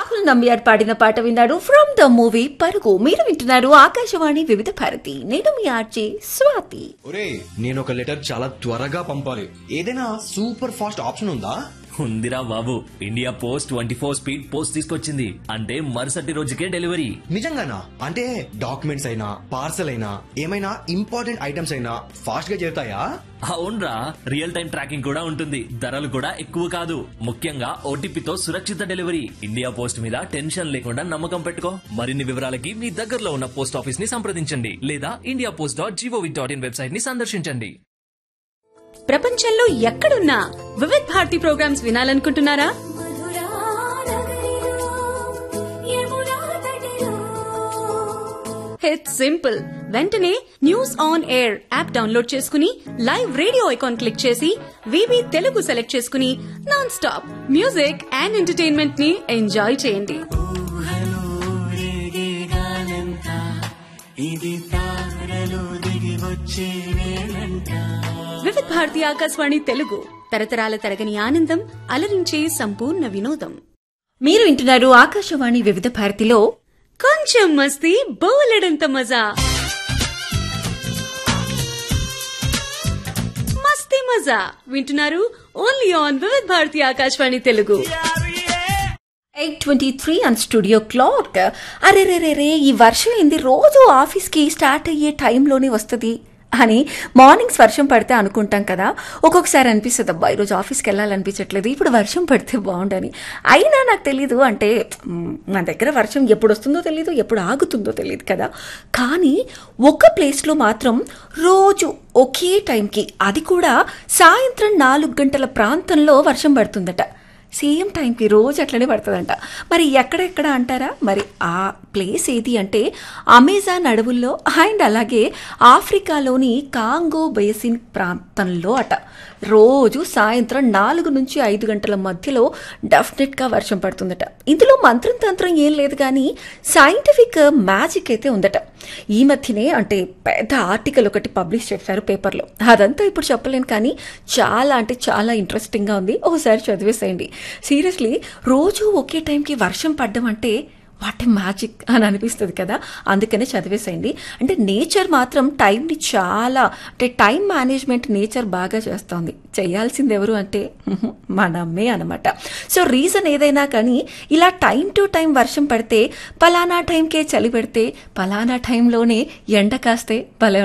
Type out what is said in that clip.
రాహుల్ నంబియార్ పాడిన పాట విన్నారు ఫ్రమ్ ద మూవీ పరుగు మీరు వింటున్నారు ఆకాశవాణి వివిధ భారతి నేను మీ ఆర్జే స్వాతి ఒరే నేను ఒక లెటర్ చాలా త్వరగా పంపాలి ఏదైనా సూపర్ ఫాస్ట్ ఆప్షన్ ఉందా ఉందిరా బాబు India post twenty four speed post తీసుకొచ్చింది అంటే మరుసటి రోజుకే డెలివరీ నిజంగానా అంటే డాక్యుమెంట్స్ అయినా పార్సల్ అయినా ఏమైనా ఇంపార్టెంట్ ఐటమ్స్ అయినా ఫాస్ట్ గా చేరుతాయా అవునరా రియల్ టైం ట్రాకింగ్ కూడా ఉంటుంది ధరలు కూడా ఎక్కువ కాదు ముఖ్యంగా ఓటీపీతో సురక్షిత డెలివరీ ఇండియా పోస్ట్ మీద టెన్షన్ లేకుండా నమ్మకం పెట్టుకో మరిన్ని వివరాలకి మీ దగ్గరలో ఉన్న పోస్ట్ ఆఫీస్ ని సంప్రదించండి లేదా India post dot G O V dot in website ని సందర్శించండి ప్రపంచంలో ఎక్కడున్నా వివిధ్ భారతి ప్రోగ్రామ్స్ వినాలనుకుంటున్నారా ఇట్స్ సింపుల్ వెంటనే news on air app download చేసుకుని లైవ్ రేడియో ఐకాన్ క్లిక్ చేసి వివి తెలుగు సెలెక్ట్ చేసుకుని non stop music and entertainment ని ఎంజాయ్ చేయండి వివిధ్ భారతి ఆకాశవాణి తెలుగు తరతరాల తరగని ఆనందం అలరించే సంపూర్ణ వినోదం మీరు వింటున్నారు ఆకాశవాణి వివిధ భారతిలో కొంచెం మస్తీ బోలెడంత మజా మస్తీ మజా వింటున్నారు only on Vividh Bharati Akashvani Telugu eight twenty three and studio clock అరే రే రే రే ఈ వర్షం ఏంది రోజు ఆఫీస్కి స్టార్ట్ అయ్యే టైంలోనే వస్తుంది అని మార్నింగ్స్ వర్షం పడితే అనుకుంటాం కదా ఒక్కొక్కసారి అనిపిస్తుంది అబ్బా ఈరోజు ఆఫీస్కి వెళ్ళాలనిపించట్లేదు ఇప్పుడు వర్షం పడితే బాగుండని అయినా నాకు తెలీదు అంటే మ్, మన దగ్గర వర్షం ఎప్పుడు వస్తుందో తెలియదు ఎప్పుడు ఆగుతుందో తెలియదు కదా కానీ ఒక ప్లేస్లో మాత్రం రోజు ఒకే టైంకి అది కూడా సాయంత్రం నాలుగు గంటల ప్రాంతంలో వర్షం పడుతుందట సేమ్ టైంకి రోజు అట్లనే పడుతుందంట మరి ఎక్కడెక్కడ అంటారా మరి ఆ ప్లేస్ ఏది అంటే అమెజాన్ అడవుల్లో అండ్ అలాగే ఆఫ్రికాలోని కాంగో బేసిన్ ప్రాంతంలో అట రోజు సాయంత్రం నాలుగు నుంచి ఐదు గంటల మధ్యలో డెఫినెట్గా వర్షం పడుతుందట ఇందులో మంత్రం తంత్రం ఏం లేదు కానీ సైంటిఫిక్ మ్యాజిక్ అయితే ఉందట ఈ మధ్యనే అంటే పెద్ద ఆర్టికల్ ఒకటి పబ్లిష్ చేశారు పేపర్లో అదంతా ఇప్పుడు చెప్పలేను కానీ చాలా అంటే చాలా ఇంట్రెస్టింగ్గా ఉంది ఒకసారి చదివేసేయండి సీరియస్లీ రోజు ఒకే టైంకి వర్షం పడ్డం అంటే వాట్ మ్యాజిక్ అని అనిపిస్తుంది కదా అందుకనే చదివేసేయండి అంటే నేచర్ మాత్రం టైంని చాలా అంటే టైం మేనేజ్మెంట్ నేచర్ బాగా చేస్తోంది చేయాల్సింది ఎవరు అంటే ఉహు, మనమే అనమాట సో రీజన్ ఏదైనా కానీ ఇలా టైం టు టైం వర్షం పడితే పలానా టైంకే చలి పెడితే పలానా టైంలోనే ఎండ కాస్తే భలే